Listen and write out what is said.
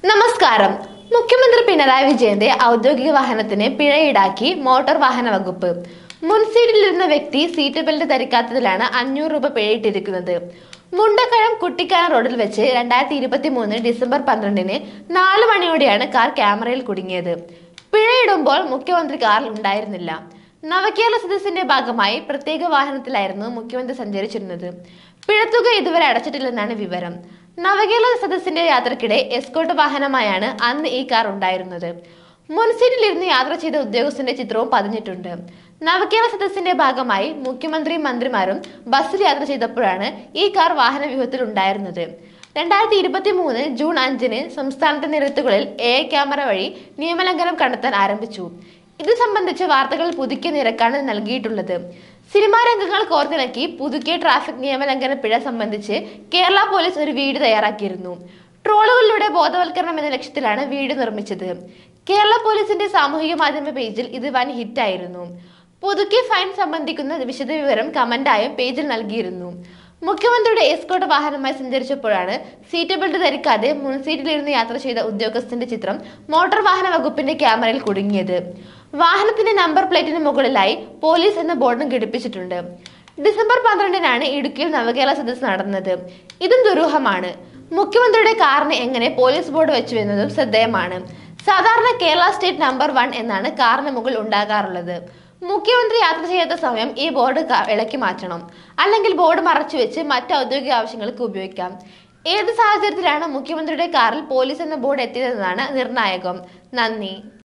നമസ്കാരം മുഖ്യമന്ത്രി പിണറായി വിജയന്റെ ഔദ്യോഗിക വാഹനത്തിന് പിഴ ഈടാക്കി മോട്ടോർ വാഹന വകുപ്പ് മുൻ സീറ്റിലിരുന്ന വ്യക്തി സീറ്റ് ബെൽറ്റ് ധരിക്കാത്തതിലാണ് അഞ്ഞൂറ് രൂപ പിഴയിട്ടിരിക്കുന്നത് മുണ്ടക്കഴം കുട്ടിക്കാനം റോഡിൽ വെച്ച് രണ്ടായിരത്തി ഇരുപത്തി മൂന്ന് ഡിസംബർ പന്ത്രണ്ടിന് നാല് മണിയോടെയാണ് കാർ ക്യാമറയിൽ കുടുങ്ങിയത് പിഴയിടുമ്പോൾ മുഖ്യമന്ത്രി കാറിൽ ഉണ്ടായിരുന്നില്ല നവകേരള സദസ്സിന്റെ ഭാഗമായി പ്രത്യേക വാഹനത്തിലായിരുന്നു മുഖ്യമന്ത്രി സഞ്ചരിച്ചിരുന്നത് പിഴത്തുക ഇതുവരെ അടച്ചിട്ടില്ലെന്നാണ് വിവരം നവകേരള സദസ്സിന്റെ യാത്രക്കിടെ എസ്കോട്ട് വാഹനമായാണ് അന്ന് ഈ കാർ ഉണ്ടായിരുന്നത് മുൻ സീറ്റിലിരുന്ന് യാത്ര ചെയ്ത ഉദ്യോഗസ്ഥന്റെ ചിത്രവും പതിഞ്ഞിട്ടുണ്ട് നവകേരള സദസ്സിന്റെ ഭാഗമായി മുഖ്യമന്ത്രിയും മന്ത്രിമാരും ബസ്സിൽ യാത്ര ചെയ്തപ്പോഴാണ് ഈ കാർ വാഹന വ്യൂഹത്തിൽ ഉണ്ടായിരുന്നത് രണ്ടായിരത്തി ഇരുപത്തി മൂന്ന് ജൂൺ അഞ്ചിന് സംസ്ഥാനത്തെ നിരത്തുകളിൽ എ ക്യാമറ വഴി നിയമലംഘനം കണ്ടെത്താൻ ആരംഭിച്ചു ഇത് സംബന്ധിച്ച് വാർത്തകൾ പുതുക്കിയ നിരക്കാണ് നൽകിയിട്ടുള്ളത് സിനിമാ രംഗങ്ങൾ കോർത്തിണക്കി പുതുക്കിയ ട്രാഫിക് നിയമലംഘന പിഴ സംബന്ധിച്ച് കേരള പോലീസ് ഒരു വീഡിയോ തയ്യാറാക്കിയിരുന്നു ട്രോളുകളിലൂടെ ബോധവൽക്കരണം എന്ന ലക്ഷ്യത്തിലാണ് വീഡിയോ നിർമ്മിച്ചത് കേരള പോലീസിന്റെ സാമൂഹിക മാധ്യമ പേജിൽ ഇത് വൻ ഹിറ്റായിരുന്നു പുതുക്കിയ ഫൈൻ സംബന്ധിക്കുന്ന വിശദവിവരം കമന്റായും പേജിൽ നൽകിയിരുന്നു മുഖ്യമന്ത്രിയുടെ എസ്കോട്ട് വാഹനമായി സഞ്ചരിച്ചപ്പോഴാണ് സീറ്റ് ബെൽറ്റ് ധരിക്കാതെ മുൻസീറ്റിലിരുന്ന് യാത്ര ചെയ്ത ഉദ്യോഗസ്ഥന്റെ ചിത്രം മോട്ടോർ വാഹന വകുപ്പിന്റെ ക്യാമറയിൽ കുടുങ്ങിയത് വാഹനത്തിന്റെ നമ്പർ പ്ലേറ്റിന് മുകളിലായി പോലീസ് എന്ന ബോർഡും ഘടിപ്പിച്ചിട്ടുണ്ട് ഡിസംബർ പന്ത്രണ്ടിനാണ് ഇടുക്കിയിൽ നവകേരള സദസ് നടന്നത് ഇതും ദുരൂഹമാണ് മുഖ്യമന്ത്രിയുടെ കാറിന് എങ്ങനെ പോലീസ് ബോർഡ് വെച്ചു എന്നതും ശ്രദ്ധേയമാണ് സാധാരണ കേരള സ്റ്റേറ്റ് നമ്പർ വൺ എന്നാണ് കാറിന് മുകളിൽ ഉണ്ടാകാറുള്ളത് മുഖ്യമന്ത്രി യാത്ര ചെയ്യാത്ത സമയം ഈ ബോർഡ് ക- ഇളക്കി മാറ്റണം അല്ലെങ്കിൽ ബോർഡ് മറച്ചു വെച്ച് മറ്റ് ഔദ്യോഗിക ആവശ്യങ്ങൾക്ക് ഉപയോഗിക്കാം ഏത് സാഹചര്യത്തിലാണ് മുഖ്യമന്ത്രിയുടെ കാറിൽ പോലീസ് എന്ന ബോർഡ് എത്തിയതെന്നാണ് നിർണായകം നന്ദി